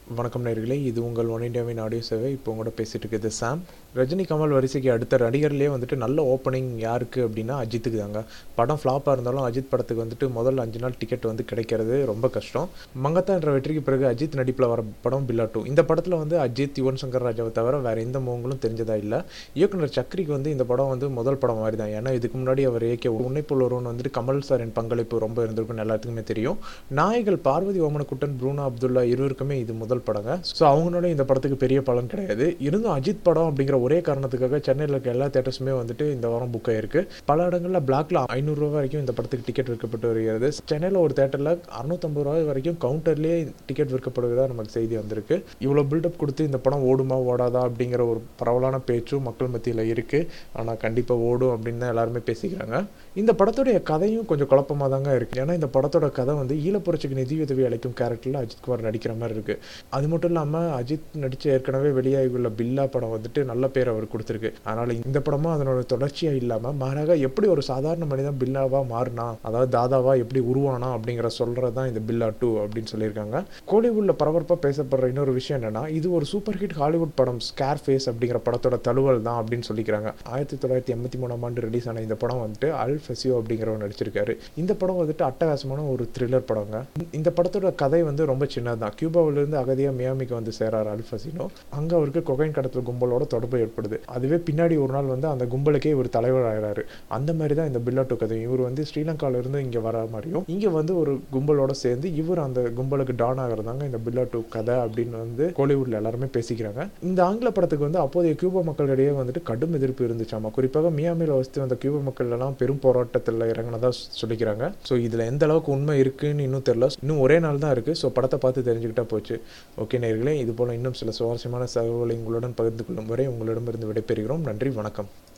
வணக்கம் நேர்களே இது உங்கள் ஒன் இண்டியாவின் ஆடியோ சேவை இப்போ உங்களோட பேசிட்டு இருக்குது சாம் ரஜினி கமல் வரிசைக்கு அடுத்த நடிகர்லேயே வந்துட்டு நல்ல ஓப்பனிங் யாருக்கு அப்படின்னா அஜித்துக்கு தாங்க படம் ஃப்ளாப்பாக இருந்தாலும் அஜித் படத்துக்கு வந்துட்டு முதல் அஞ்சு நாள் டிக்கெட் வந்து கிடைக்கிறது ரொம்ப கஷ்டம் மங்கத்தா என்ற வெற்றிக்கு பிறகு அஜித் நடிப்பில் வர படம் பில்லா டூ இந்த படத்தில் வந்து அஜித் யுவன் சங்கர் ராஜாவை தவிர வேறு எந்த முகங்களும் தெரிஞ்சதா இல்லை இயக்குனர் சக்ரிக்கு வந்து இந்த படம் வந்து முதல் படம் மாதிரி தான் ஏன்னா இதுக்கு முன்னாடி அவர் இயக்கிய உன்னைப்போல் ஒருவன் வந்துட்டு கமல் சாரின் பங்களிப்பு ரொம்ப இருந்திருக்குன்னு எல்லாத்துக்குமே தெரியும் நாயகல் பார்வதி ஓமனக்குட்டன் ப்ரூனா அப்துல்லா இருவருக்குமே இது முதல் படங்க ஸோ அவங்களோட இந்த படத்துக்கு பெரிய பலன் கிடையாது இருந்தும் அஜித் படம் அப்படிங்கிற ஒரே காரணத்துக்காக சென்னையில் இருக்க எல்லா தேட்டர்ஸுமே வந்துட்டு இந்த வாரம் புக் ஆயிருக்கு பல இடங்களில் பிளாக்ல ஐநூறுரூவா வரைக்கும் இந்த படத்துக்கு டிக்கெட் விற்கப்பட்டு வருகிறது சென்னையில் ஒரு தேட்டரில் அறுநூத்தம்பது ரூபாய் வரைக்கும் கவுண்டர்லேயே டிக்கெட் விற்கப்படுவதா நமக்கு செய்தி வந்திருக்கு இவ்வளோ பில்டப் கொடுத்து இந்த படம் ஓடுமா ஓடாதா அப்படிங்கிற ஒரு பரவலான பேச்சும் மக்கள் மத்தியில் இருக்குது ஆனால் கண்டிப்பாக ஓடும் அப்படின்னு தான் எல்லாருமே பேசிக்கிறாங்க இந்த படத்துடைய கதையும் கொஞ்சம் குழப்பமாக தாங்க இருக்குது ஏன்னா இந்த படத்தோட கதை வந்து ஈழப்புரட்சிக்கு நிதியுதவி அளிக்கும் கேரக்டரில் அஜித்குமார் நடிக்கிற மாதிரி இருக்குது அது மட்டும் இல்லாமல் அஜித் நடித்த ஏற்கனவே வெளியாகியுள்ள பில்லா படம் வந்துட்டு நல்ல பேர் அவர் கொடுத்துருக்கு அதனால் இந்த படமும் அதனோட தொடர்ச்சியாக இல்லாமல் மாறாக எப்படி ஒரு சாதாரண மனிதன் பில்லாவாக மாறினா அதாவது தாதாவா எப்படி உருவானா அப்படிங்கிற சொல்கிறது தான் இந்த பில்லா டூ அப்படின்னு சொல்லியிருக்காங்க கோலிவுட்டில் பரபரப்பாக பேசப்படுற இன்னொரு விஷயம் என்னன்னா இது ஒரு சூப்பர் ஹிட் ஹாலிவுட் படம் ஸ்கேர் ஃபேஸ் அப்படிங்கிற படத்தோட தழுவல் தான் அப்படின்னு சொல்லிக்கிறாங்க ஆயிரத்தி தொள்ளாயிரத்தி எண்பத்தி மூணாம் ஆண்டு ரிலீஸ் ஆன இந்த படம் வந்துட்டு அல் ஃபெசியோ அப்படிங்கிறவர் நடிச்சிருக்காரு இந்த படம் வந்துட்டு அட்டகாசமான ஒரு த்ரில்லர் படங்க இந்த படத்தோட கதை வந்து ரொம்ப சின்னது தான் கியூபாவிலிருந்து அகதியாக மியாமிக்கு வந்து சேரார் அல்ஃபசினோ அங்கே அவருக்கு கொகைன் கடத்தல் கும்பலோட தொடர்பு ஏற்படுது அதுவே பின்னாடி ஒரு நாள் வந்து அந்த கும்பலுக்கே இவர் தலைவர் ஆகிறாரு அந்த மாதிரி தான் இந்த பில்லாட்டு கதை இவர் வந்து ஸ்ரீலங்கால இருந்து இங்கே வர மாதிரியும் இங்கே வந்து ஒரு கும்பலோட சேர்ந்து இவர் அந்த கும்பலுக்கு டான் ஆகிறதாங்க இந்த பில்லாட்டு கதை அப்படின்னு வந்து கோலிவுட்ல எல்லாருமே பேசிக்கிறாங்க இந்த ஆங்கில படத்துக்கு வந்து அப்போதைய கியூபா மக்களிடையே வந்துட்டு கடும் எதிர்ப்பு இருந்துச்சாமா குறிப்பாக மியாமியில் வசித்து வந்த கியூபா மக்கள் எல்லாம் பெரும் போராட்டத்தில் இறங்கினதா சொல்லிக்கிறாங்க ஸோ இதில் எந்த அளவுக்கு உண்மை இருக்குன்னு இன்னும் தெரியல இன்னும் ஒரே நாள் தான் இருக்குது ஸோ படத்தை பார்த்து தெரிஞ்சுக்கிட்டா போச்சு ஓகே நேர்களே இது போல் இன்னும் சில சுவாரஸ்யமான தகவல்களை உங்களுடன் பகிர்ந்து கொள்ளும் வரை உங்களிடமிருந்து விடைபெறுகிறோம் நன்றி வணக்கம்